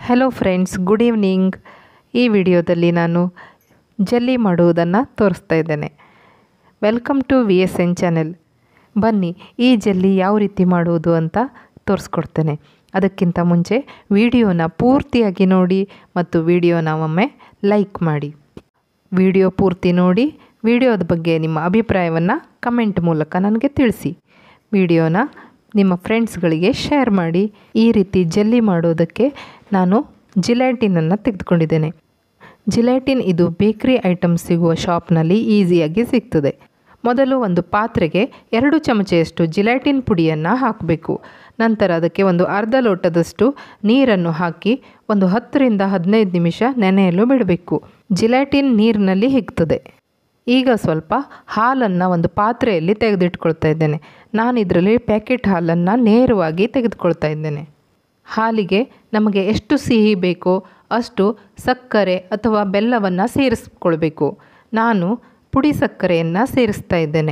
hello friends good evening ಈ ವಿಡಿಯೋದಲ್ಲಿ ನಾನು ಜಲ್ಲಿ ಮಾಡುವುದನ್ನು ತೋರಿಸ್ತಾ ಇದ್ದೇನೆ welcome to V S N channel ಬನ್ನಿ ಈ ಜಲ್ಲಿ ಯಾವ ರೀತಿ ಮಾಡುವುದು ಅಂತ ತೋರಿಸ್ಕೊಡ್ತೇನೆ ಅದಕ್ಕಿಂತ ಮುಂಚೆ ವಿಡಿಯೋನ ಪೂರ್ತಿಯಾಗಿ ನೋಡಿ ಮತ್ತು ವಿಡಿಯೋನ ಒಮ್ಮೆ ಲೈಕ್ ಮಾಡಿ ವಿಡಿಯೋ ಪೂರ್ತಿ ನೋಡಿ ವಿಡಿಯೋದ ಬಗ್ಗೆ ನಿಮ್ಮ ಅಭಿಪ್ರಾಯವನ್ನು ಕಮೆಂಟ್ ಮೂಲಕ ನನಗೆ ತಿಳಿಸಿ ವಿಡಿಯೋನ ನಿಮ್ಮ ಫ್ರೆಂಡ್ಸ್ಗಳಿಗೆ ಶೇರ್ ಮಾಡಿ ಈ ರೀತಿ ಜಲ್ಲಿ ಮಾಡೋದಕ್ಕೆ ನಾನು ಜಿಲ್ಯಾಟಿನನ್ನು ತೆಗೆದುಕೊಂಡಿದ್ದೇನೆ ಜಿಲ್ಯಾಟಿನ್ ಇದು ಬೇಕ್ರಿ ಐಟಮ್ಸ್ ಸಿಗುವ ಶಾಪ್ನಲ್ಲಿ ಈಸಿಯಾಗಿ ಸಿಗ್ತದೆ ಮೊದಲು ಒಂದು ಪಾತ್ರೆಗೆ ಎರಡು ಚಮಚೆಯಷ್ಟು ಜಿಲ್ಯಾಟಿನ್ ಪುಡಿಯನ್ನು ಹಾಕಬೇಕು ನಂತರ ಅದಕ್ಕೆ ಒಂದು ಅರ್ಧ ಲೋಟದಷ್ಟು ನೀರನ್ನು ಹಾಕಿ ಒಂದು ಹತ್ತರಿಂದ ಹದಿನೈದು ನಿಮಿಷ ನೆನೆಯಲು ಬಿಡಬೇಕು ಜಿಲ್ಯಾಟಿನ್ ನೀರಿನಲ್ಲಿ ಹಿಗ್ತದೆ ಈಗ ಸ್ವಲ್ಪ ಹಾಲನ್ನು ಒಂದು ಪಾತ್ರೆಯಲ್ಲಿ ತೆಗೆದಿಟ್ಕೊಳ್ತಾ ಇದ್ದೇನೆ ನಾನು ಇದರಲ್ಲಿ ಪ್ಯಾಕೆಟ್ ಹಾಲನ್ನು ನೇರವಾಗಿ ತೆಗೆದುಕೊಳ್ತಾ ಇದ್ದೇನೆ ಹಾಲಿಗೆ ನಮಗೆ ಎಷ್ಟು ಸಿಹಿ ಬೇಕೋ ಅಷ್ಟು ಸಕ್ಕರೆ ಅಥವಾ ಬೆಲ್ಲವನ್ನು ಸೇರಿಸ್ಕೊಳ್ಬೇಕು ನಾನು ಪುಡಿ ಸಕ್ಕರೆಯನ್ನು ಸೇರಿಸ್ತಾ ಇದ್ದೇನೆ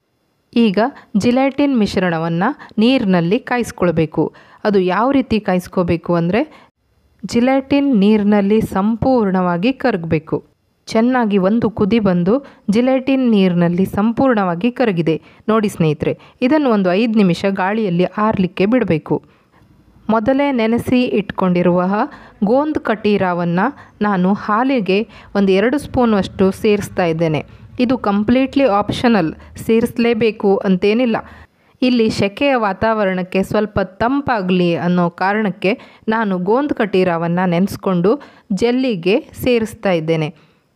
ಈಗ ಜಿಲ್ಯಾಟಿನ್ ಮಿಶ್ರಣವನ್ನು ನೀರಿನಲ್ಲಿ ಕಾಯಿಸ್ಕೊಳ್ಬೇಕು ಅದು ಯಾವ ರೀತಿ ಕಾಯಿಸ್ಕೋಬೇಕು ಅಂದರೆ ಜಿಲ್ಯಾಟಿನ್ ನೀರಿನಲ್ಲಿ ಸಂಪೂರ್ಣವಾಗಿ ಕರಗಬೇಕು ಚೆನ್ನಾಗಿ ಒಂದು ಕುದಿ ಬಂದು ಜಿಲೆಟಿನ್ ನೀರಿನಲ್ಲಿ ಸಂಪೂರ್ಣವಾಗಿ ಕರಗಿದೆ ನೋಡಿ ಸ್ನೇಹಿತರೆ ಇದನ್ನು ಒಂದು ಐದು ನಿಮಿಷ ಗಾಳಿಯಲ್ಲಿ ಆರಲಿಕ್ಕೆ ಬಿಡಬೇಕು ಮೊದಲೇ ನೆನೆಸಿ ಇಟ್ಕೊಂಡಿರುವ ಗೋಂದ್ ಕಟೀರಾವನ್ನು ನಾನು ಹಾಲಿಗೆ ಒಂದು ಎರಡು ಸ್ಪೂನಷ್ಟು ಸೇರಿಸ್ತಾ ಇದ್ದೇನೆ ಇದು ಕಂಪ್ಲೀಟ್ಲಿ ಆಪ್ಷನಲ್ ಸೇರಿಸಲೇಬೇಕು ಅಂತೇನಿಲ್ಲ ಇಲ್ಲಿ ಸೆಕೆಯ ವಾತಾವರಣಕ್ಕೆ ಸ್ವಲ್ಪ ತಂಪಾಗಲಿ ಅನ್ನೋ ಕಾರಣಕ್ಕೆ ನಾನು ಗೋಂದ್ ಕಟೀರಾವನ್ನು ನೆನೆಸ್ಕೊಂಡು ಜಲ್ಲಿಗೆ ಸೇರಿಸ್ತಾ ಇದ್ದೇನೆ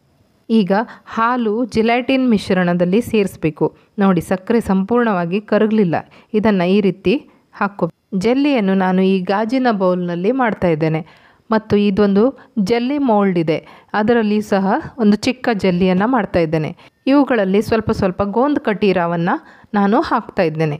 ಈಗ ಹಾಲು ಜಿಲ್ಯಾಟಿನ್ ಮಿಶ್ರಣದಲ್ಲಿ ಸೇರಿಸಬೇಕು ನೋಡಿ ಸಕ್ಕರೆ ಸಂಪೂರ್ಣವಾಗಿ ಕರಗಲಿಲ್ಲ ಇದನ್ನು ಈ ರೀತಿ ಹಾಕೋ ಜಲ್ಲಿಯನ್ನು ನಾನು ಈ ಗಾಜಿನ ಬೌಲ್ನಲ್ಲಿ ಮಾಡ್ತಾ ಇದ್ದೇನೆ ಮತ್ತು ಇದೊಂದು ಜಲ್ಲಿ ಮೋಲ್ಡ್ ಇದೆ ಅದರಲ್ಲಿ ಸಹ ಒಂದು ಚಿಕ್ಕ ಜಲ್ಲಿಯನ್ನು ಮಾಡ್ತಾ ಇದ್ದೇನೆ ಇವುಗಳಲ್ಲಿ ಸ್ವಲ್ಪ ಸ್ವಲ್ಪ ಗೋಂದ್ ಕಟೀರಾವನ್ನು ನಾನು ಹಾಕ್ತಾ ಇದ್ದೇನೆ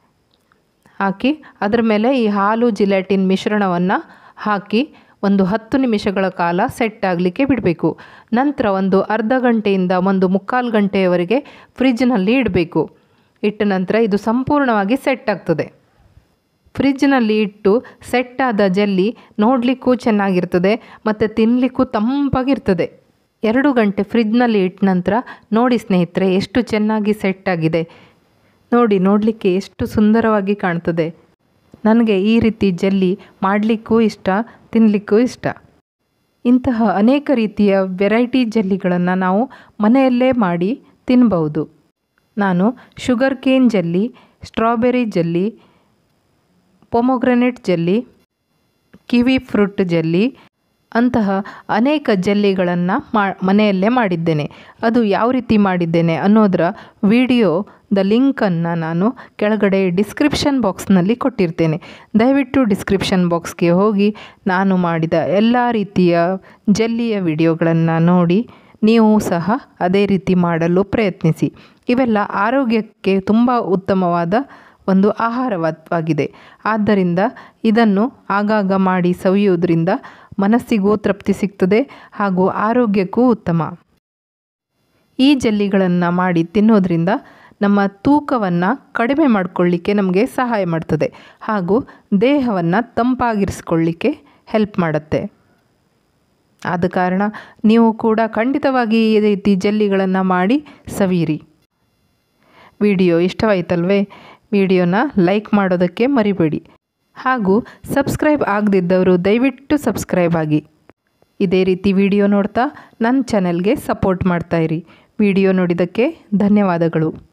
ಹಾಕಿ ಅದರ ಮೇಲೆ ಈ ಹಾಲು ಜಿಲ್ಯಾಟಿನ್ ಮಿಶ್ರಣವನ್ನು ಹಾಕಿ ಒಂದು ಹತ್ತು ನಿಮಿಷಗಳ ಕಾಲ ಸೆಟ್ ಆಗಲಿಕ್ಕೆ ಬಿಡಬೇಕು ನಂತರ ಒಂದು ಅರ್ಧ ಗಂಟೆಯಿಂದ ಒಂದು ಮುಕ್ಕಾಲು ಗಂಟೆಯವರೆಗೆ ಫ್ರಿಜ್ನಲ್ಲಿ ಇಡಬೇಕು ಇಟ್ಟ ನಂತರ ಇದು ಸಂಪೂರ್ಣವಾಗಿ ಸೆಟ್ ಆಗ್ತದೆ ಫ್ರಿಜ್ನಲ್ಲಿ ಇಟ್ಟು ಸೆಟ್ ಆದ ಜಲ್ಲಿ ನೋಡಲಿಕ್ಕೂ ಚೆನ್ನಾಗಿರ್ತದೆ ಮತ್ತು ತಿನ್ನಲಿಕ್ಕೂ ತಂಪಾಗಿರ್ತದೆ ಎರಡು ಗಂಟೆ ಫ್ರಿಜ್ನಲ್ಲಿ ಇಟ್ಟ ನಂತರ ನೋಡಿ ಸ್ನೇಹಿತರೆ ಎಷ್ಟು ಚೆನ್ನಾಗಿ ಸೆಟ್ ಆಗಿದೆ ನೋಡಿ ನೋಡಲಿಕ್ಕೆ ಎಷ್ಟು ಸುಂದರವಾಗಿ ಕಾಣ್ತದೆ ನನಗೆ ಈ ರೀತಿ ಜಲ್ಲಿ ಮಾಡಲಿಕ್ಕೂ ಇಷ್ಟ ತಿನ್ನಲಿಕ್ಕೂ ಇಷ್ಟ ಇಂತಹ ಅನೇಕ ರೀತಿಯ ವೆರೈಟಿ ಜಲ್ಲಿಗಳನ್ನು ನಾವು ಮನೆಯಲ್ಲೇ ಮಾಡಿ ತಿನ್ಬಹುದು ನಾನು sugar cane jelly strawberry jelly pomegranate jelly kiwi fruit ಜಲ್ಲಿ ಅಂತಹ ಅನೇಕ ಜಲ್ಲಿಗಳನ್ನು ಮಾ ಮನೆಯಲ್ಲೇ ಮಾಡಿದ್ದೇನೆ ಅದು ಯಾವ ರೀತಿ ಮಾಡಿದ್ದೇನೆ ಅನ್ನೋದರ ವಿಡಿಯೋದ ಲಿಂಕನ್ನು ನಾನು ಕೆಳಗಡೆ ಡಿಸ್ಕ್ರಿಪ್ಷನ್ ಬಾಕ್ಸ್ನಲ್ಲಿ ಕೊಟ್ಟಿರ್ತೇನೆ ದಯವಿಟ್ಟು ಡಿಸ್ಕ್ರಿಪ್ಷನ್ ಬಾಕ್ಸ್ಗೆ ಹೋಗಿ ನಾನು ಮಾಡಿದ ಎಲ್ಲ ರೀತಿಯ ಜಲ್ಲಿಯ ವಿಡಿಯೋಗಳನ್ನು ನೋಡಿ ನೀವು ಸಹ ಅದೇ ರೀತಿ ಮಾಡಲು ಪ್ರಯತ್ನಿಸಿ ಇವೆಲ್ಲ ಆರೋಗ್ಯಕ್ಕೆ ತುಂಬ ಉತ್ತಮವಾದ ಒಂದು ಆಹಾರವಾಗಿದೆ ಆದ್ದರಿಂದ ಇದನ್ನು ಆಗಾಗ ಮಾಡಿ ಸವಿಯುವುದರಿಂದ ಮನಸ್ಸಿಗೂ ತೃಪ್ತಿ ಸಿಗ್ತದೆ ಹಾಗೂ ಆರೋಗ್ಯಕ್ಕೂ ಉತ್ತಮ ಈ ಜಲ್ಲಿಗಳನ್ನು ಮಾಡಿ ತಿನ್ನೋದ್ರಿಂದ ನಮ್ಮ ತೂಕವನ್ನು ಕಡಿಮೆ ಮಾಡಿಕೊಳ್ಳಿಕ್ಕೆ ನಮಗೆ ಸಹಾಯ ಮಾಡ್ತದೆ ಹಾಗೂ ದೇಹವನ್ನು ತಂಪಾಗಿರಿಸ್ಕೊಳ್ಳಿಕ್ಕೆ ಹೆಲ್ಪ್ ಮಾಡುತ್ತೆ ಆದ ಕಾರಣ ನೀವು ಕೂಡ ಖಂಡಿತವಾಗಿ ಈ ರೀತಿ ಜಲ್ಲಿಗಳನ್ನು ಮಾಡಿ ಸವಿಯಿರಿ ವಿಡಿಯೋ ಇಷ್ಟವಾಯ್ತಲ್ವೇ ವಿಡಿಯೋನ ಲೈಕ್ ಮಾಡೋದಕ್ಕೆ ಮರಿಬೇಡಿ ಹಾಗೂ ಸಬ್ಸ್ಕ್ರೈಬ್ ಆಗದಿದ್ದವರು ದಯವಿಟ್ಟು ಸಬ್ಸ್ಕ್ರೈಬ್ ಆಗಿ ಇದೇ ರೀತಿ ವಿಡಿಯೋ ನೋಡ್ತಾ ನನ್ನ ಚಾನೆಲ್ಗೆ ಸಪೋರ್ಟ್ ಮಾಡ್ತಾಯಿರಿ ವಿಡಿಯೋ ನೋಡಿದ್ದಕ್ಕೆ ಧನ್ಯವಾದಗಳು